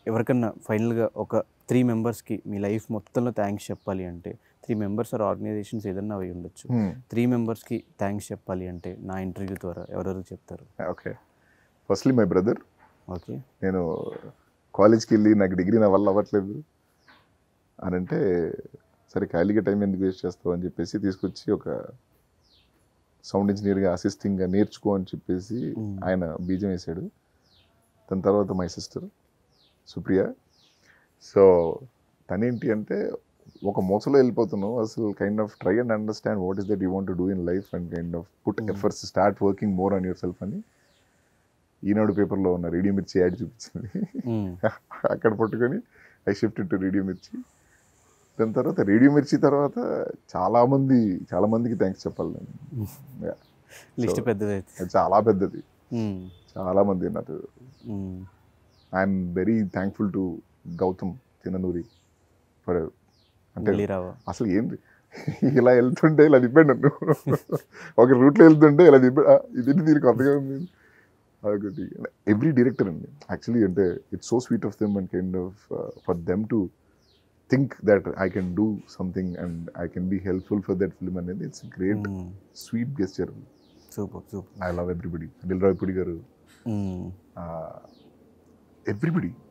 ఎవరికన్నా ఫైనల్గా ఒక త్రీ మెంబర్స్కి మీ లైఫ్ మొత్తంలో థ్యాంక్స్ చెప్పాలి అంటే త్రీ మెంబర్స్ ఆర్ ఆర్గనైజేషన్స్ ఏదన్నా అవి ఉండొచ్చు త్రీ మెంబర్స్కి థ్యాంక్స్ చెప్పాలి అంటే నా ఇంటర్వ్యూ ద్వారా ఎవరెవరు చెప్తారు okay firstly my brother okay నేను కాలేజ్కి వెళ్ళి నాకు డిగ్రీ నా వల్ల అవ్వట్లేదు అని అంటే సరే ఖాళీగా టైం ఎందుకు వేస్ట్ చేస్తావు అని చెప్పేసి తీసుకొచ్చి ఒక సౌండ్ ఇంజనీర్గా అసిస్టింగ్గా నేర్చుకో అని చెప్పేసి Mm. ఆయన బీజం వేశాడు దాని తర్వాత మై సిస్టర్ సుప్రియ సో తనేంటి అంటే ఒక మోసలో వెళ్ళిపోతున్నావు అసలు kind of try and understand what is that you want do in life and kind of put Mm. Efforts start working more on yourself అని ఈనాడు పేపర్లో ఉన్న రేడియో మిర్చి యాడ్ చూపించింది అక్కడ పట్టుకొని ఐ షిఫ్ట్ టు రేడియో మిర్చి దాని తర్వాత రేడియో మిర్చి తర్వాత చాలా మంది చాలా మందికి థ్యాంక్స్ చెప్పాలి నేను Yeah. లిస్ట్ So, పెద్దదైతే అది చాలా పెద్దది చాలా మంది నాకు I'm very thankful to Gautham Tinnanuri for అంటే మళ్ళీ రావా అసలు ఏంటి ఇలా వెళ్తుంటే ఇలా దిప్పాడు నన్ను ఒక రూట్లో వెళ్తుంటే ఇలా దిప్పాడు "ఆ, ఇదేంటి దీనికి కొత్తగా ఉంది అదొకటి ఎవ్రీ డైరెక్టర్ అండి యాక్చువల్లీ అంటే it's so sweet of them and kind of for them to think that I can do something and I can be helpful for that film అనేది it's great sweet gesture super super I love everybody Dil రాయ్ పుడి గారు everybody